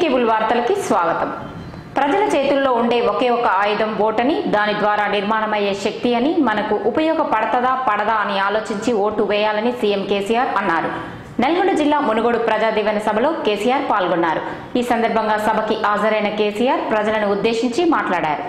cable వార్తలకి స్వాగతం ప్రజల చేతుల్లో ఉండే ఒకే ఒక ఆయుధం ఓటని దాని ద్వారా నిర్మాణమయ్యే శక్తి అని మనకు ఉపయోగపడతదా పడదా అని ఆలోచించి ఓటు వేయాలని సీఎం కేసీఆర్ అన్నారు నల్గొండ జిల్లా మునుగోడు ప్రజా దీవెన సభలో కేసీఆర్ పాల్గొన్నారు ఈ సందర్భంగా సభకి హాజరైన కేసీఆర్ ప్రజలను ఉద్దేశించి మాట్లాడారు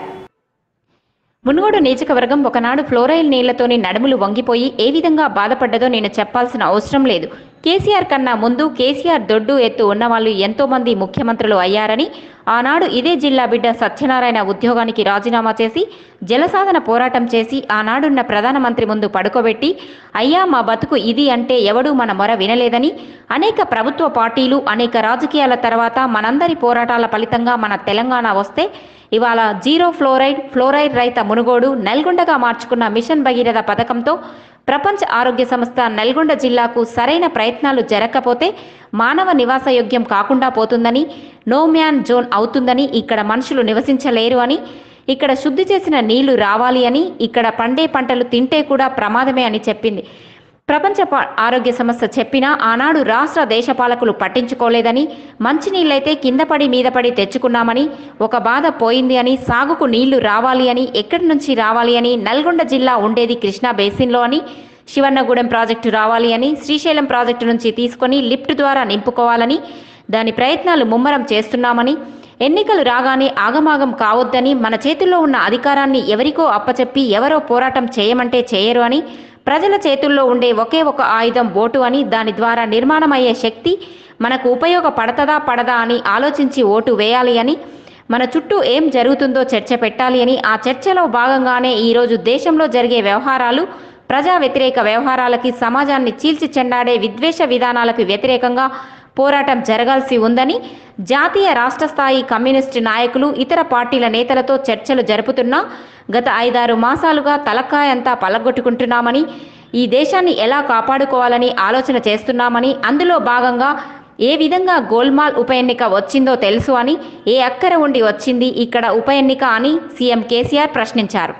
మునుగోడు నియోజకవర్గం ఒకనాడు ఫ్లోరైల్ నీళ్లతోని నడుములు వంగిపోయి ఏ విధంగా బాధపడ్డదో నేను చెప్పాల్సిన అవసరం లేదు కేసీఆర్ కన్నా ముందు కేసీఆర్ దొడ్డు ఎత్తు ఉన్నవాళ్లు ఎంతో మంది ముఖ్యమంత్రులు అయ్యారని ఆనాడు ఇదే జిల్లా బిడ్డ సత్యనారాయణ ఉద్యోగానికి రాజీనామా చేసి జలసాధన పోరాటం చేసి ఆనాడున్న ప్రధానమంత్రి ముందు పడుకోబెట్టి అయ్యా మా బతుకు ఇది అంటే ఎవడూ మన మొర వినలేదని అనేక ప్రభుత్వ పార్టీలు అనేక రాజకీయాల తర్వాత మనందరి పోరాటాల ఫలితంగా మన తెలంగాణ వస్తే ఇవాళ జీరో ఫ్లోరైడ్ ఫ్లోరైడ్ రహిత మునుగోడు నల్గొండగా మార్చుకున్న మిషన్ భగీరథ పథకంతో ప్రపంచ ఆరోగ్య సంస్థ నల్గొండ జిల్లాకు సరైన ప్రయత్నాలు జరగకపోతే మానవ నివాసయోగ్యం కాకుండా పోతుందని నో మ్యాన్ జోన్ అవుతుందని ఇక్కడ మనుషులు నివసించలేరు అని ఇక్కడ శుద్ధి చేసిన నీళ్లు రావాలి అని ఇక్కడ పండే పంటలు తింటే కూడా ప్రమాదమే అని చెప్పింది ప్రపంచ ప- ఆరోగ్య సంస్థ చెప్పినా ఆనాడు రాష్ట్ర దేశపాలకులు పట్టించుకోలేదని మంచినీళ్ళైతే కింద పడి మీద పడి తెచ్చుకున్నామని ఒక బాధ పోయింది అని సాగుకు నీళ్లు రావాలి అని ఎక్కడి నుంచి రావాలి అని నల్గొండ జిల్లా ఉండేది కృష్ణా బేసిన్లో అని శివన్నగూడెం ప్రాజెక్టు రావాలి అని శ్రీశైలం ప్రాజెక్టు నుంచి తీసుకొని లిఫ్ట్ ద్వారా నింపుకోవాలని దాని ప్రయత్నాలు ముమ్మరం చేస్తున్నామని ఎన్నికలు రాగానే ఆగమాగం కావద్దని మన చేతుల్లో ఉన్న అధికారాన్ని ఎవరికో అప్పచెప్పి ఎవరో పోరాటం చేయమంటే చేయరు అని ప్రజల చేతుల్లో ఉండే ఒకే ఒక ఆయుధం ఓటు అని దాని ద్వారా నిర్మాణమయ్యే శక్తి మనకు ఉపయోగపడతదా పడదా అని ఆలోచించి ఓటు వేయాలి అని మన చుట్టూ ఏం జరుగుతుందో చర్చ పెట్టాలి అని ఆ చర్చలో భాగంగానే ఈరోజు దేశంలో జరిగే వ్యవహారాలు ప్రజా వ్యతిరేక వ్యవహారాలకి సమాజాన్ని చీల్చి చెండాడే విద్వేష విధానాలకు వ్యతిరేకంగా పోరాటం జరగాల్సి ఉందని జాతీయ రాష్ట్ర స్థాయి కమ్యూనిస్టు నాయకులు ఇతర పార్టీల నేతలతో చర్చలు జరుపుతున్నా గత ఐదారు మాసాలుగా తలకాయంతా పలగొట్టుకుంటున్నామని ఈ దేశాన్ని ఎలా కాపాడుకోవాలని ఆలోచన చేస్తున్నామని అందులో భాగంగా ఏ విధంగా గోల్మాల్ ఉప ఎన్నిక వచ్చిందో తెలుసు అని ఏ అక్కర ఉండి వచ్చింది ఇక్కడ ఉప ఎన్నిక అని సీఎం కేసీఆర్ ప్రశ్నించారు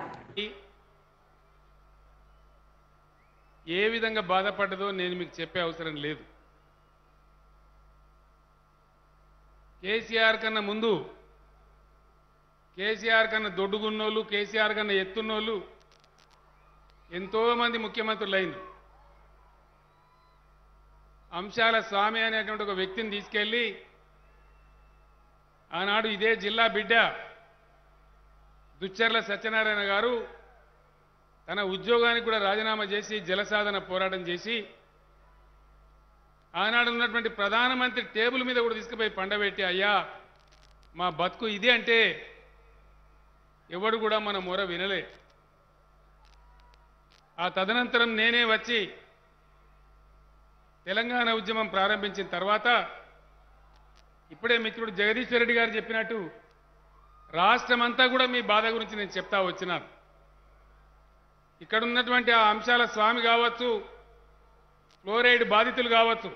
ఏ విధంగా బాధపడ్డదో నేను మీకు చెప్పే అవసరం లేదు కేసీఆర్ కన్నా ముందు కేసీఆర్ కన్నా దొడ్డుగున్నోళ్ళు కేసీఆర్ కన్నా ఎత్తున్నోళ్ళు ఎంతోమంది ముఖ్యమంత్రులు అయింది అంశాల స్వామి అనేటువంటి ఒక వ్యక్తిని తీసుకెళ్ళి ఆనాడు ఇదే జిల్లా బిడ్డ దుచ్చర్ల సత్యనారాయణ గారు తన ఉద్యోగానికి కూడా రాజీనామా చేసి జలసాధన పోరాటం చేసి ఆనాడు ఉన్నటువంటి ప్రధానమంత్రి టేబుల్ మీద కూడా తీసుకుపోయి పండబెట్టి అయ్యా మా బతుకు ఇది అంటే ఎవడు కూడా మన మొర వినలే ఆ తదనంతరం నేనే వచ్చి తెలంగాణ ఉద్యమం ప్రారంభించిన తర్వాత ఇప్పుడే మిత్రుడు జగదీశ్వర్ రెడ్డి గారు చెప్పినట్టు రాష్ట్రమంతా కూడా మీ బాధ గురించి నేను చెప్తా వచ్చినాను ఇక్కడ ఉన్నటువంటి ఆ అంశాల స్వామి కావచ్చు ఫ్లోరైడ్ బాధితులు కావచ్చు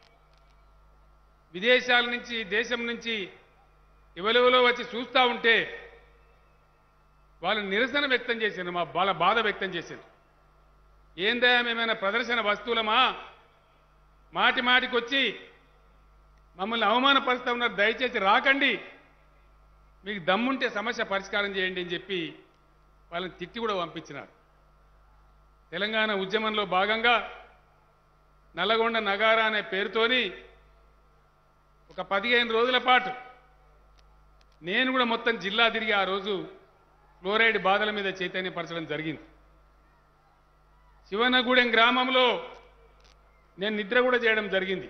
విదేశాల నుంచి దేశం నుంచి ఎవరెవరో వచ్చి చూస్తూ ఉంటే వాళ్ళు నిరసన వ్యక్తం చేశారు మా వాళ్ళ బాధ వ్యక్తం చేశారు ఏందా మేమైనా ప్రదర్శన వస్తువులమా మాటి మాటికి వచ్చి మమ్మల్ని అవమానపరుస్తూ ఉన్నారు దయచేసి రాకండి మీకు దమ్ముంటే సమస్య పరిష్కారం చేయండి అని చెప్పి వాళ్ళని తిట్టి కూడా పంపించినారు తెలంగాణ ఉద్యమంలో భాగంగా నల్లగొండ నగార అనే పేరుతోని ఒక పదిహేను రోజుల పాటు నేను కూడా మొత్తం జిల్లా తిరిగి ఆ రోజు ఫ్లోరైడ్ బాధల మీద చైతన్యపరచడం జరిగింది శివనగూడెం గ్రామంలో నేను నిద్ర కూడా చేయడం జరిగింది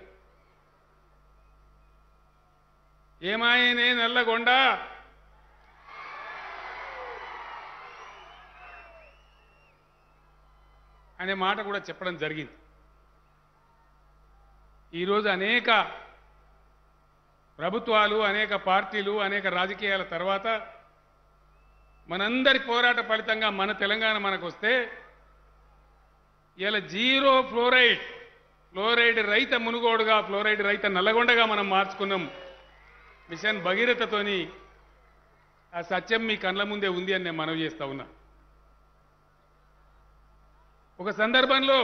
ఏమాయనే నల్లగొండ అనే మాట కూడా చెప్పడం జరిగింది ఈరోజు అనేక ప్రభుత్వాలు అనేక పార్టీలు అనేక రాజకీయాల తర్వాత మనందరి పోరాట ఫలితంగా మన తెలంగాణ మనకు వస్తే ఇలా జీరో ఫ్లోరైడ్ ఫ్లోరైడ్ రైత మునుగోడుగా ఫ్లోరైడ్ రైత నల్లగొండగా మనం మార్చుకున్నాం మిషన్ భగీరథతోని ఆ సత్యం మీ కళ్ళ ముందే ఉంది అని నేను మనవి చేస్తా ఉన్నా ఒక సందర్భంలో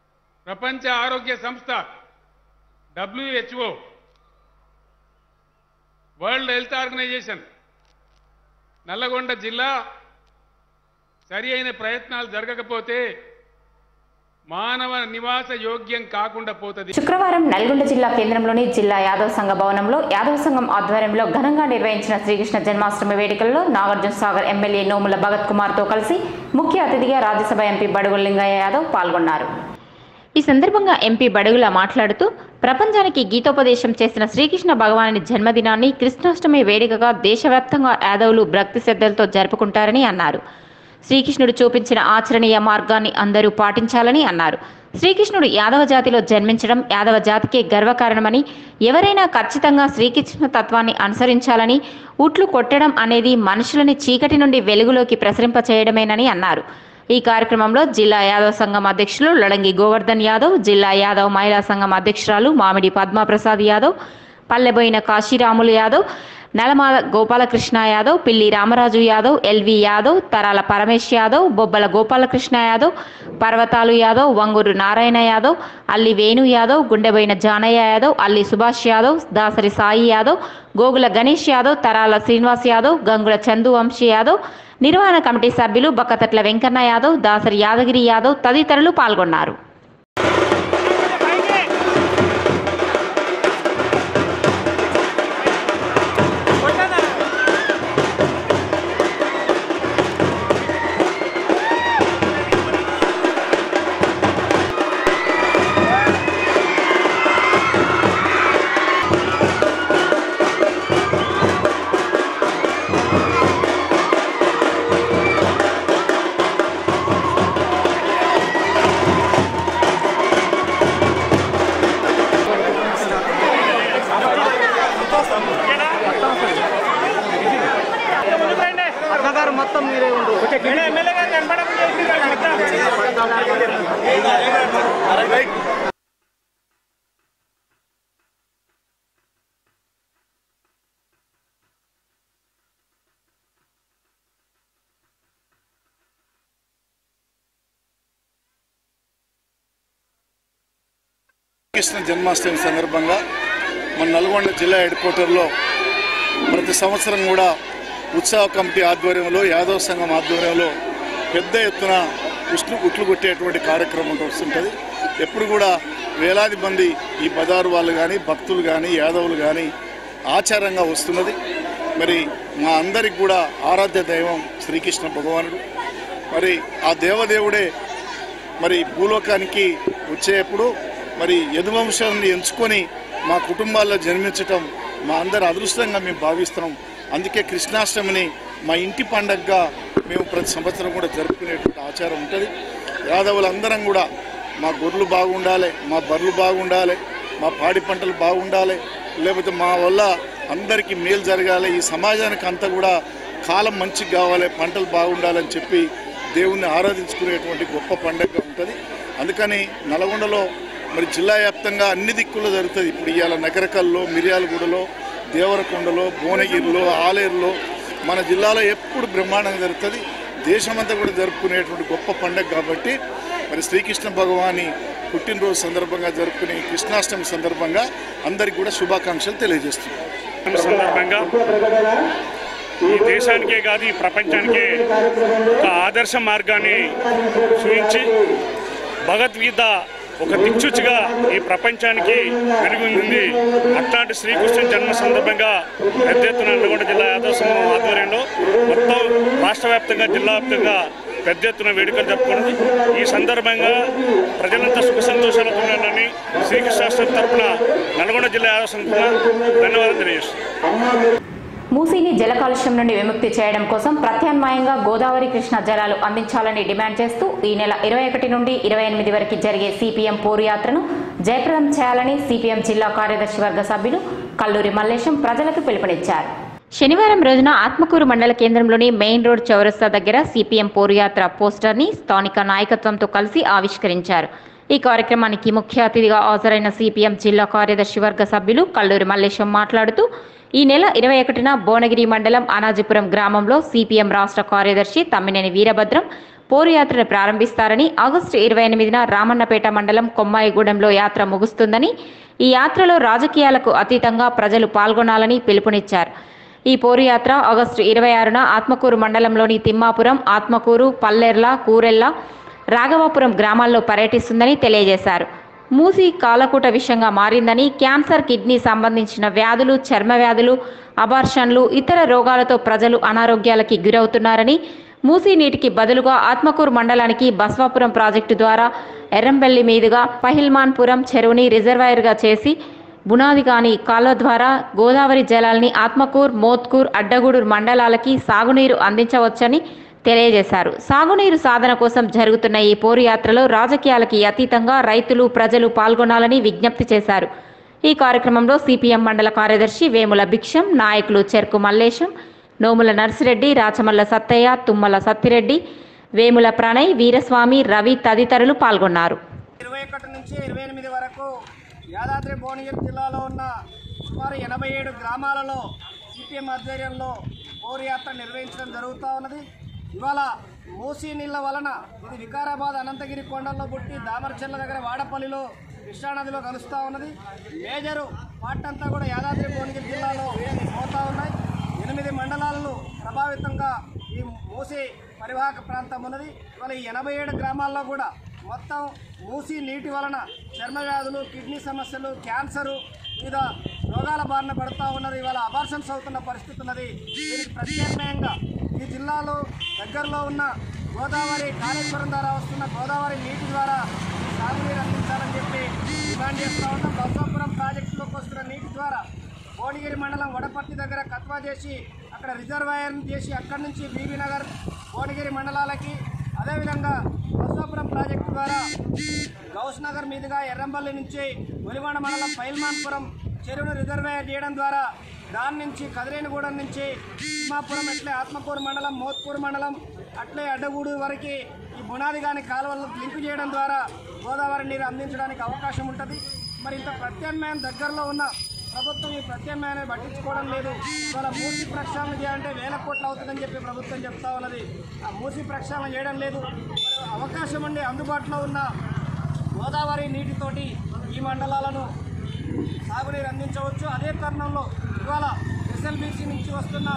ప్రపంచ ఆరోగ్య సంస్థ WHO world health organisation Nalgonda జిల్లా సరి అయిన ప్రయత్నాలు జరగకపోతే మానవ నివాస యోగ్యం కాకుండా పోతుంది శుక్రవారం నల్గొండ జిల్లా కేంద్రంలోని జిల్లా యాదవ సంఘ భవనంలో యాదవ సంఘం ఆధ్వర్యంలో ఘనంగా నిర్వహించిన శ్రీకృష్ణ జన్మాష్టమి వేడుకల్లో నాగార్జున సాగర్ ఎమ్మెల్యే నోముల భగత్ కుమార్తో కలిసి ముఖ్య అతిథిగా రాజ్యసభ ఎంపీ బడుగుల లింగయ్య యాదవ్ పాల్గొన్నారు ఈ సందర్భంగా ఎంపీ బడుగుల మాట్లాడుతూ ప్రపంచానికి గీతోపదేశం చేసిన శ్రీకృష్ణ భగవానుని జన్మదినాన్ని కృష్ణాష్టమి వేడుకగా దేశవ్యాప్తంగా యాదవులు భక్తి శ్రద్ధలతో జరుపుకుంటారని అన్నారు శ్రీకృష్ణుడు చూపించిన ఆచరణీయ మార్గాన్ని అందరూ పాటించాలని అన్నారు శ్రీకృష్ణుడు యాదవ జాతిలో జన్మించడం యాదవ జాతికే గర్వకారణమని ఎవరైనా ఖచ్చితంగా శ్రీకృష్ణ తత్వాన్ని అనుసరించాలని ఉట్లు కొట్టడం అనేది మనుషులని చీకటి నుండి వెలుగులోకి ప్రసరింపచేయడమేనని అన్నారు ఈ కార్యక్రమంలో జిల్లా యాదవ్ సంఘం అధ్యక్షులు లడంగి గోవర్ధన్ యాదవ్ జిల్లా యాదవ్ మహిళా సంఘం అధ్యక్షురాలు మామిడి పద్మాప్రసాద్ యాదవ్ పల్లెబోయిన కాశీరాములు యాదవ్ నలమాల గోపాలకృష్ణ యాదవ్ పిల్లి రామరాజు యాదవ్ ఎల్వి యాదవ్ తరాల పరమేశ్ యాదవ్ బొబ్బల గోపాలకృష్ణ యాదవ్ పర్వతాలు యాదవ్ వంగూరు నారాయణ యాదవ్ అల్లి వేణు యాదవ్ గుండెబోయిన జానయ్య యాదవ్ అల్లి సుభాష్ యాదవ్ దాసరి సాయి యాదవ్ గోగుల గణేష్ యాదవ్ తరాల శ్రీనివాస్ యాదవ్ గంగుల చందు వంశీ యాదవ్ నిర్వహణ కమిటీ సభ్యులు బక్కతట్ల వెంకన్న యాదవ్ దాసరి యాదగిరి యాదవ్ తదితరులు పాల్గొన్నారు అన్నగారు మొత్తం మీరే ఉండు కృష్ణ జన్మాష్టమి సందర్భంగా మన నల్గొండ జిల్లా హెడ్ క్వార్టర్లో ప్రతి సంవత్సరం కూడా ఉత్సవ కమిటీ ఆధ్వర్యంలో యాదవ సంఘం ఆధ్వర్యంలో పెద్ద ఎత్తున ఉష్ణు ఉట్లు కొట్టేటువంటి కార్యక్రమం వస్తుంటుంది ఎప్పుడు కూడా వేలాది మంది ఈ బజారు వాళ్ళు కానీ భక్తులు కానీ యాదవులు కానీ ఆచారంగా వస్తున్నది మరి మా అందరికి కూడా ఆరాధ్య దైవం శ్రీకృష్ణ భగవానుడు మరి ఆ దేవదేవుడే మరి భూలోకానికి వచ్చేప్పుడు మరి యదువంశాన్ని ఎంచుకొని మా కుటుంబాల్లో జన్మించటం మా అందరి అదృష్టంగా మేము భావిస్తున్నాం అందుకే కృష్ణాష్టమిని మా ఇంటి పండగగా మేము ప్రతి సంవత్సరం కూడా జరుపుకునేటువంటి ఆచారం ఉంటుంది యాదవులందరం కూడా మా గొర్రెలు బాగుండాలి మా బర్రెలు బాగుండాలి మా పాడి పంటలు బాగుండాలి లేకపోతే మా వల్ల అందరికీ మేలు జరగాలి ఈ సమాజానికి అంతా కూడా కాలం మంచిగా కావాలి పంటలు బాగుండాలని చెప్పి దేవుణ్ణి ఆరాధించుకునేటువంటి గొప్ప పండుగగా ఉంటుంది అందుకని నల్గొండలో మరి జిల్లా వ్యాప్తంగా అన్ని దిక్కుల్లో జరుగుతుంది ఇప్పుడు ఇవాళ నగరకల్లో మిర్యాలగూడలో దేవరకొండలో భువనగిరిలో ఆలేరులో మన జిల్లాలో ఎప్పుడు బ్రహ్మాండంగా జరుగుతుంది దేశమంతా కూడా జరుపుకునేటువంటి గొప్ప పండుగ కాబట్టి మరి శ్రీకృష్ణ భగవాని పుట్టినరోజు సందర్భంగా జరుపుకునే కృష్ణాష్టమి సందర్భంగా అందరికీ కూడా శుభాకాంక్షలు తెలియజేస్తున్నాం సందర్భంగా ఈ దేశానికే కాదు ఈ ప్రపంచానికే ఒక ఆదర్శ మార్గాన్ని చూపించి భగవద్గీత ఒక దిక్సూచిగా ఈ ప్రపంచానికి వెలుగుంది అట్లాంటి శ్రీకృష్ణ జన్మ సందర్భంగా పెద్ద ఎత్తున నల్గొండ జిల్లా యాదవ సంఘం ఆధ్వర్యంలో మొత్తం రాష్ట్ర వ్యాప్తంగా జిల్లా వ్యాప్తంగా పెద్ద ఎత్తున వేడుకలు జరుపుకున్నది ఈ సందర్భంగా ప్రజలంతా సుఖ సంతోషాలతో ఉండాలని శ్రీకృష్ణాష్టమి తరపున నల్గొండ జిల్లా యాదవ సంఘం ధన్యవాదాలు తెలియజేస్తున్నాను మూసీని జల కాలుష్యం నుండి విముక్తి చేయడం కోసం ప్రత్యామ్నాయంగా గోదావరి కృష్ణ జలాలు అందించాలని డిమాండ్ చేస్తూ ఈ నెల ఇరవై ఒకటి నుండి ఇరవై ఎనిమిది వరకు జరిగే సిపిఎం పోరు యాత్రను జయప్రదం చేయాలని సిపిఎం జిల్లా కార్యదర్శి వర్గ సభ్యులు కల్లూరి మల్లేశం ప్రజలకు పిలుపునిచ్చారు శనివారం రోజున ఆత్మకూరు మండల కేంద్రంలోని మెయిన్ రోడ్ చౌరస్తా దగ్గర సిపిఎం పోరుయాత్ర పోస్టర్ని స్థానిక నాయకత్వంతో కలిసి ఆవిష్కరించారు ఈ కార్యక్రమానికి ముఖ్య అతిథిగా హాజరైన సిపిఎం జిల్లా కార్యదర్శి వర్గ సభ్యులు కల్లూరి మల్లేశం మాట్లాడుతూ ఈ నెల ఇరవై ఒకటిన భువనగిరి మండలం అనాజిపురం గ్రామంలో సిపిఎం రాష్ట్ర కార్యదర్శి తమ్మినేని వీరభద్రం పోరు యాత్రను ప్రారంభిస్తారని ఆగస్టు ఇరవై ఎనిమిదిన రామన్నపేట మండలం కొమ్మాయిగూడెంలో యాత్ర ముగుస్తుందని ఈ యాత్రలో రాజకీయాలకు అతీతంగా ప్రజలు పాల్గొనాలని పిలుపునిచ్చారు ఈ పోరు యాత్ర ఆగస్టు ఇరవై ఆరున ఆత్మకూరు మండలంలోని తిమ్మాపురం ఆత్మకూరు పల్లెర్ల కూరెల్ల రాఘవాపురం గ్రామాల్లో పర్యటిస్తుందని తెలియజేశారు మూసి కాలకూట విషయంగా మారిందని క్యాన్సర్ కిడ్నీ సంబంధించిన వ్యాధులు చర్మ వ్యాధులు అబార్షన్లు ఇతర రోగాలతో ప్రజలు అనారోగ్యాలకి గురవుతున్నారని మూసీ నీటికి బదులుగా ఆత్మకూరు మండలానికి బస్వాపురం ప్రాజెక్టు ద్వారా ఎర్రంబెల్లి మీదుగా పహిల్మాన్పురం చెరువుని రిజర్వాయర్గా చేసి బునాది కాని కాలువ ద్వారా గోదావరి జలాల్ని ఆత్మకూర్ మోత్కూర్ అడ్డగూడూరు మండలాలకి సాగునీరు అందించవచ్చని తెలియజేశారు సాగునీరు సాధన కోసం జరుగుతున్న ఈ పోరు యాత్రలో రాజకీయాలకి అతీతంగా రైతులు ప్రజలు పాల్గొనాలని విజ్ఞప్తి చేశారు ఈ కార్యక్రమంలో సిపిఎం మండల కార్యదర్శి వేముల భిక్షం నాయకులు చెర్కు మల్లేశం నోముల నర్సిరెడ్డి రాచమల్ల సత్తయ్య తుమ్మల సత్తిరెడ్డి వేముల ప్రణయ్ వీరస్వామి రవి తదితరులు పాల్గొన్నారు ఇరవై ఒకటి నుంచి ఇరవై ఎనిమిది వరకు యాదాద్రి భువనగిరి జిల్లాలో ఉన్న సుమారు ఎనభై ఏడు గ్రామాలలో సిపిఎం ఆధ్వర్యంలో పౌరు యాత్ర నిర్వహించడం జరుగుతూ ఉన్నది ఇవాళ మూసీ నీళ్ల వలన ఇది వికారాబాద్ అనంతగిరి కొండల్లో పుట్టి దామరచెల్ల దగ్గర వాడపల్లిలో కృష్ణానదిలో కలుస్తూ ఉన్నది మేజరు పార్ట్ అంతా కూడా యాదాద్రి భువనగిరి జిల్లాలో పోతా ఉన్నాయి ఎనిమిది మండలాలను ప్రభావితంగా ఈ మూసీ పరివాహక ప్రాంతం ఉన్నది ఇవాళ ఈ ఎనభై ఏడు గ్రామాల్లో కూడా మొత్తం మూసీ నీటి వలన చర్మ వ్యాధులు కిడ్నీ సమస్యలు క్యాన్సరు వివిధ రోగాల బారిన పడుతూ ఉన్నారు ఇవాళ అబార్షన్స్ అవుతున్న పరిస్థితి ఉన్నది దీనికి ప్రత్యామ్నాయంగా ఈ జిల్లాలో దగ్గరలో ఉన్న గోదావరి కాళేశ్వరం ద్వారా వస్తున్న గోదావరి నీటి ద్వారా ఈ సాగునీరు అందించాలని చెప్పి డిమాండ్ చేస్తూ ఉన్నాం బసవాపురం ప్రాజెక్టులోకి వస్తున్న నీటి ద్వారా భువనగిరి మండలం వడపర్తి దగ్గర కత్వా చేసి అక్కడ రిజర్వాయర్ చేసి అక్కడి నుంచి బీబీ నగర్ భువనగిరి మండలాలకి అదేవిధంగా బసవాపురం ప్రాజెక్టు ద్వారా గౌస్ నగర్ మీదుగా ఎర్రంపల్లి నుంచి ఒలివాడ మండలం పైల్మాన్పురం చెరువును రిజర్వాయర్ చేయడం ద్వారా దాని నుంచి కదిరేనిగూడెం నుంచి తిమ్మాపురం అట్లే ఆత్మకూరు మండలం మోత్కూరు మండలం అట్లే అడ్డగూడు వరకు ఈ బునాది కాని కాలువలను లింక్ చేయడం ద్వారా గోదావరి నీరు అందించడానికి అవకాశం ఉంటుంది మరి ఇంత ప్రత్యామ్నాయం దగ్గరలో ఉన్న ప్రభుత్వం ఈ ప్రత్యామ్నాయాన్ని పట్టించుకోవడం లేదు ఇవాళ మూసి ప్రక్షాళన చేయాలంటే వేల కోట్లు అవుతుందని చెప్పి ప్రభుత్వం చెప్తా ఉన్నది ఆ మూసి ప్రక్షాళన చేయడం లేదు మరి అవకాశం ఉండి అందుబాటులో ఉన్న గోదావరి నీటితోటి ఈ మండలాలను సాగునీరు అందించవచ్చు అదే తరుణంలో ఇవాళ ఎస్ఎల్బీసీ నుంచి వస్తున్న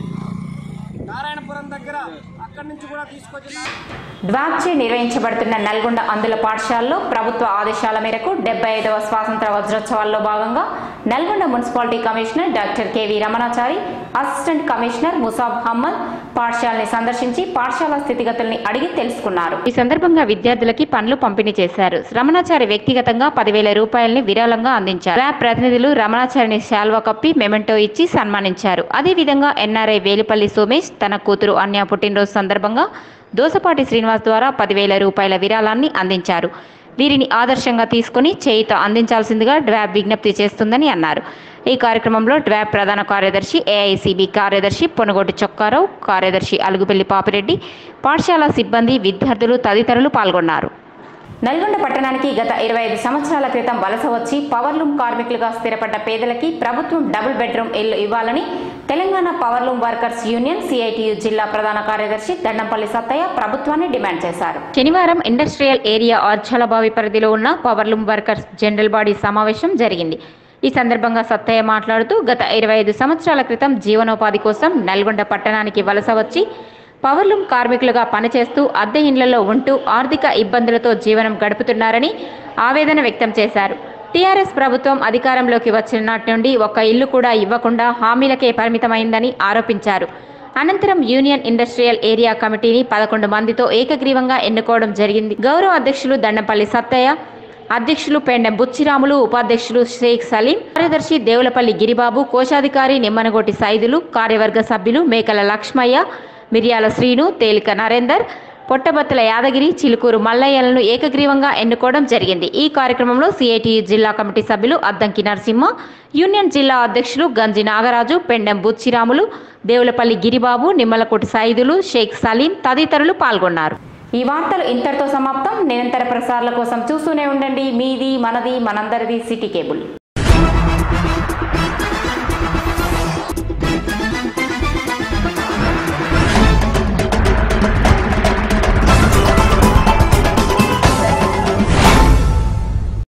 నారాయణపురం దగ్గర అక్కడి నుంచి కూడా తీసుకొచ్చిన ద్వాచే నిర్వహించబడుతున్న నల్గొండ అందుల పాఠశాలలో ప్రభుత్వ ఆదేశాల మేరకు డెబ్బై ఐదవ స్వాతంత్ర వజ్రోత్సవాల్లో భాగంగా Nalgonda municipality commissioner doctor KV Ramanachari assistant commissioner Musab Ahmed పాఠశాలని సందర్శించి పాఠశాల స్థితిగతుల్ని అడిగి తెలుసుకున్నారు ఈ సందర్భంగా విద్యార్థులకి పనులు పంపిణీ చేశారు రమణాచారి వ్యక్తిగతంగా పదివేల రూపాయలని విరాళంగా అందించారు ర్యాబ్ ప్రతినిధులు రమణాచారిని శాల్వా కప్పి మెమెంటో ఇచ్చి సన్మానించారు అదేవిధంగా ఎన్ఆర్ఐ వేలుపల్లి సోమేష్ తన కూతురు అన్య పుట్టినరోజు సందర్భంగా దోసపాటి శ్రీనివాస్ ద్వారా పదివేల రూపాయల విరాళాన్ని అందించారు వీరిని ఆదర్శంగా తీసుకుని చేయిత అందించాల్సిందిగా డ్వాబ్ విజ్ఞప్తి చేస్తుందని అన్నారు ఈ కార్యక్రమంలో డ్వాబ్ ప్రధాన కార్యదర్శి ఏఐసిబి కార్యదర్శి పొనుగోటి చొక్కారావు కార్యదర్శి అలుగుపల్లి పాపిరెడ్డి పాఠశాల సిబ్బంది విద్యార్థులు తదితరులు పాల్గొన్నారు నల్గొండ పట్టణానికి గత ఇరవై ఐదు సంవత్సరాల క్రితం వలస వచ్చి పవర్లూమ్ కార్మికులుగా స్థిరపడ్డ పేదలకి ప్రభుత్వం డబుల్ బెడ్రూమ్ ఇల్లు ఇవ్వాలని Telangana powerloom workers union CITU జిల్లా ప్రధాన కార్యదర్శి దండంపల్లి సత్తయ్య ప్రభుత్వాన్ని డిమాండ్ చేశారు శనివారం ఇండస్ట్రియల్ ఏరియా ఆర్చలబావి పరిధిలో ఉన్న పవర్లూమ్ వర్కర్స్ జనరల్ బాడీ సమావేశం జరిగింది ఈ సందర్భంగా సత్తయ్య మాట్లాడుతూ గత ఇరవై ఐదు సంవత్సరాల క్రితం జీవనోపాధి కోసం నల్గొండ పట్టణానికి వలస వచ్చి పవర్లూమ్ కార్మికులుగా పనిచేస్తూ అద్దె ఇండ్లలో ఉంటూ ఆర్థిక ఇబ్బందులతో జీవనం గడుపుతున్నారని ఆవేదన వ్యక్తం చేశారు టీఆర్ఎస్ ప్రభుత్వం అధికారంలోకి వచ్చిన నాటి నుండి ఒక్క ఇల్లు కూడా ఇవ్వకుండా హామీలకే పరిమితమైందని ఆరోపించారు అనంతరం యూనియన్ ఇండస్ట్రియల్ ఏరియా కమిటీని పదకొండు మందితో ఏకగ్రీవంగా ఎన్నుకోవడం జరిగింది గౌరవ అధ్యక్షులు దండంపల్లి సత్తయ్య అధ్యక్షులు పెండెం బుచ్చిరాములు ఉపాధ్యక్షులు షేక్ సలీం కార్యదర్శి దేవులపల్లి గిరిబాబు కోశాధికారి నిమ్మనగోటి సైదులు కార్యవర్గ సభ్యులు మేకల లక్ష్మయ్య మిర్యాల శ్రీను తేలిక నరేందర్ పొట్టబత్తల యాదగిరి చిలుకూరు మల్లయ్యలను ఏకగ్రీవంగా ఎన్నుకోవడం జరిగింది ఈ కార్యక్రమంలో సిఐటియు జిల్లా కమిటీ సభ్యులు అద్దంకి నరసింహ యూనియన్ జిల్లా అధ్యక్షులు గంజి నాగరాజు పెండెం బుచ్చిరాములు దేవులపల్లి గిరిబాబు నిమ్మలకోటి సైదులు షేక్ సలీం తదితరులు పాల్గొన్నారు ఈ వార్తలు ఇంతటితో సమాప్తం నిరంతర ప్రసారాల కోసం చూస్తూనే ఉండండి మీది మనది మనందరిది సిటీ కేబుల్